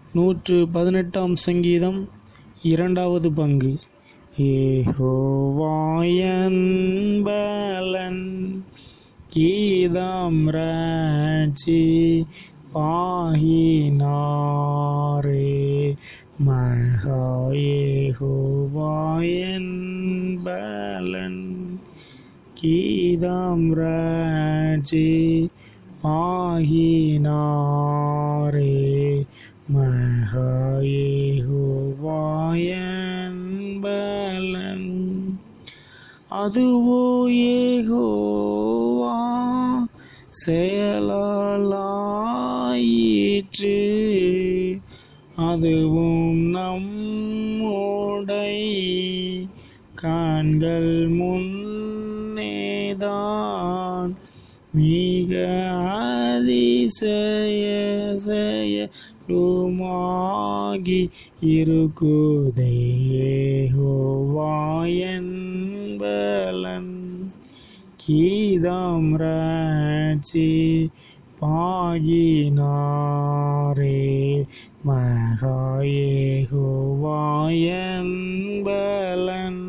நூற்று பதினெட்டாம் சங்கீதம் இரண்டாவது பங்கு ஏகோவாயன்பலன் கீதம் ராட்சி பாகினாரே மகாயேகோவாயன்பலன் கீதம் ராட்சி பாகினாரே மகாயேகோவாயன்பலன் அதுவோ ஏகோவா செயலாயிற்று அதுவும் நம்முடை காண்கள் முன்னேதான் மிக அதிசய செயலுமாகி இருக்குதேகோவாயன்பலன் கீதம் ராட்சி பாகினாரே மகாயேகோவாயன்பலன்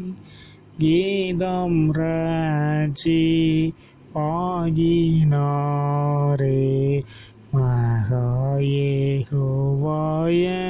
கீதம் ராட்சி பாகினாரே மகாயேகோவாயன்பலன்